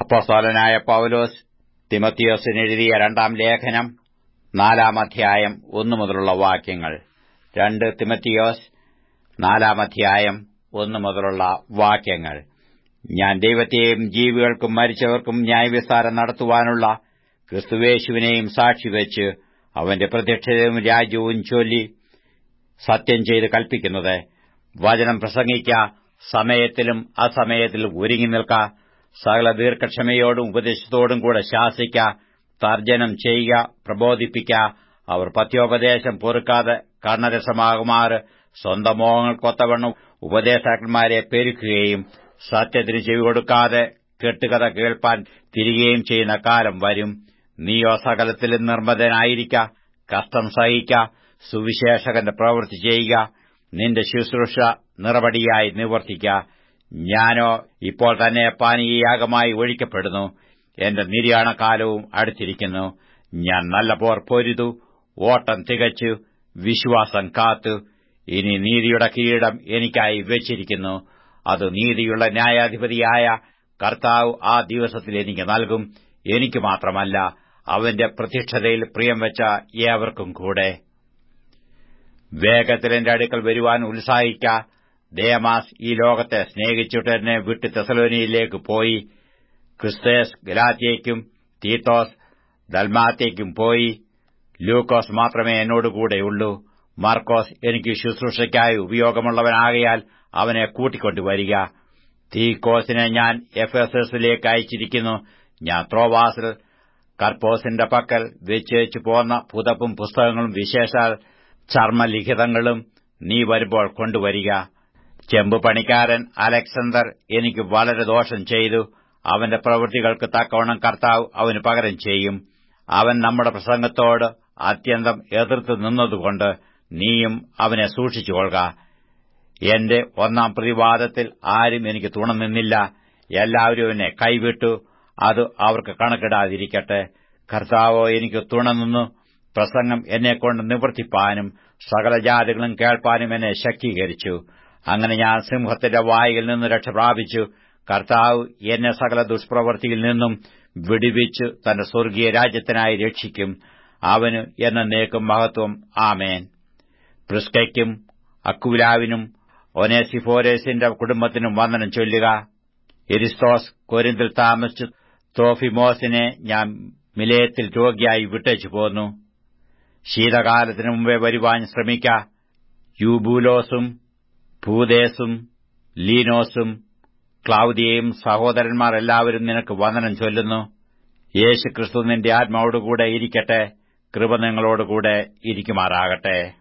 അപ്പോസ്തലനായ പൌലോസ് തിമത്തിയോസിന് എഴുതിയ രണ്ടാം ലേഖനം നാലാം അധ്യായം ഒന്നു മുതലുള്ള വാക്യങ്ങൾ രണ്ട് തിമത്തിയോസ് നാലാം അധ്യായം ഒന്നു മുതലുള്ള വാക്യങ്ങൾ ഞാൻ ദൈവത്തെയും ജീവികൾക്കും മരിച്ചവർക്കും ന്യായവിസ്താരം നടത്തുവാനുള്ള ക്രിസ്തുവേശുവിനെയും സാക്ഷിവെച്ച് അവന്റെ പ്രത്യക്ഷതയും രാജ്യവും ചൊല്ലി സത്യം ചെയ്ത് കൽപ്പിക്കുന്നത് വചനം പ്രസംഗിക്ക സമയത്തിലും അസമയത്തിലും ഒരുങ്ങി നിൽക്ക സകല ദീർഘക്ഷമയോടും ഉപദേശത്തോടും കൂടെ ശാസിക്ക തർജ്ജനം ചെയ്യുക പ്രബോധിപ്പിക്ക അവർ പത്യോപദേശം പൊറുക്കാതെ കർണരസമാകുമാറ് സ്വന്തം മോഹങ്ങൾക്കൊത്തവണ്ണം ഉപദേശാക്കന്മാരെ പെരുക്കുകയും സത്യത്തിന് ചെവി കൊടുക്കാതെ കെട്ടുകഥ കേൾപ്പാൻ തിരികെയും ചെയ്യുന്ന കാലം വരും നീയോ സകലത്തിലും നിർമ്മതനായിരിക്ക കഷ്ടം സഹിക്ക സുവിശേഷകന്റെ പ്രവൃത്തി ചെയ്യുക നിന്റെ ശുശ്രൂഷ നിറവടിയായി നിവർത്തിക്ക ഞാനോ ഇപ്പോൾ തന്നെ പാനീയാഗമായി ഒഴിക്കപ്പെടുന്നു എന്റെ നിര്യാണകാലവും അടുത്തിരിക്കുന്നു ഞാൻ നല്ല പോർ പൊരുതു ഓട്ടം തികച്ചു വിശ്വാസം കാത്തു ഇനി നീതിയുടെ കിരീടം എനിക്കായി വെച്ചിരിക്കുന്നു അത് നീതിയുള്ള ന്യായാധിപതിയായ കർത്താവ് ആ ദിവസത്തിൽ എനിക്ക് നൽകും എനിക്ക് മാത്രമല്ല അവന്റെ പ്രത്യക്ഷതയിൽ പ്രിയം വെച്ച ഏവർക്കും കൂടെ വേഗത്തിൽ എന്റെ അടുക്കൽ വരുവാൻ ഉത്സാഹിക്ക ദേമാസ് ഈ ലോകത്തെ സ്നേഹിച്ചിട്ട് എന്നെ വിട്ട് തെസലോനിയിലേക്ക് പോയി ക്രിസ്തേസ് ഗലാത്തിയേക്കും തീത്തോസ് ദൽമാത്തേക്കും പോയി ലൂക്കോസ് മാത്രമേ എന്നോടുകൂടെയുള്ളൂ മാർക്കോസ് എനിക്ക് ശുശ്രൂഷയ്ക്കായി ഉപയോഗമുള്ളവനാകയാൽ അവനെ കൂട്ടിക്കൊണ്ടുവരിക തീക്കോസിനെ ഞാൻ എഫ് എസ് എസിലേക്ക് അയച്ചിരിക്കുന്നു ഞാൻ ത്രോവാസിൽ കർപ്പോസിന്റെ പക്കൽ വെച്ചേച്ചു പോന്ന പുതപ്പും പുസ്തകങ്ങളും വിശേഷാൽ ചർമ്മലിഖിതങ്ങളും നീ വരുമ്പോൾ കൊണ്ടുവരിക ചെമ്പ് പണിക്കാരൻ അലക്സണ്ടർ എനിക്ക് വളരെ ദോഷം ചെയ്തു അവന്റെ പ്രവൃത്തികൾക്ക് തക്കവണ്ണം കർത്താവ് അവന് പകരം ചെയ്യും അവൻ നമ്മുടെ പ്രസംഗത്തോട് അത്യന്തം എതിർത്ത് നിന്നതുകൊണ്ട് നീയും അവനെ സൂക്ഷിച്ചുകൊള്ളുക എന്റെ ഒന്നാം പ്രതിവാദത്തിൽ ആരും എനിക്ക് തുണ നിന്നില്ല എല്ലാവരും എന്നെ കൈവിട്ടു അത് അവർക്ക് കണക്കിടാതിരിക്കട്ടെ കർത്താവോ എനിക്ക് തുണ നിന്നു പ്രസംഗം എന്നെക്കൊണ്ട് നിവർത്തിപ്പാനും സകല ജാതികളും കേൾപ്പാനും എന്നെ ശക്തീകരിച്ചു അങ്ങനെ ഞാൻ സിംഹത്തിന്റെ വായിൽ നിന്ന് രക്ഷ പ്രാപിച്ചു കർത്താവ് എന്നെ സകല ദുഷ്പ്രവൃത്തിയിൽ നിന്നും വിടുവിച്ചു തന്റെ സ്വർഗീയ രാജ്യത്തിനായി രക്ഷിക്കും അവന് എന്നേക്കും മഹത്വം ആമേൻ പ്രിസ്കയ്ക്കും അക്കുലാവിനും ഒനേസിഫോരേസിന്റെ കുടുംബത്തിനും വന്ദനം ചൊല്ലുക എരിസ്തോസ് കൊരിന്തിൽ താമസിച്ചു തോഫിമോസിനെ ഞാൻ മിലയത്തിൽ രോഗിയായി വിട്ടേച്ചു പോന്നു ശീതകാലത്തിനു മുമ്പേ വരുവാൻ ശ്രമിക്ക യൂബൂലോസും ഭൂദേസും ലീനോസും ക്ലൌദിയയും സഹോദരന്മാർ എല്ലാവരും നിനക്ക് വന്ദനം ചൊല്ലുന്നു യേശുക്രിസ്തു നിന്റെ ആത്മാവോടുകൂടെ ഇരിക്കട്ടെ കൃപ നിങ്ങളോടുകൂടെ ഇരിക്കുമാറാകട്ടെ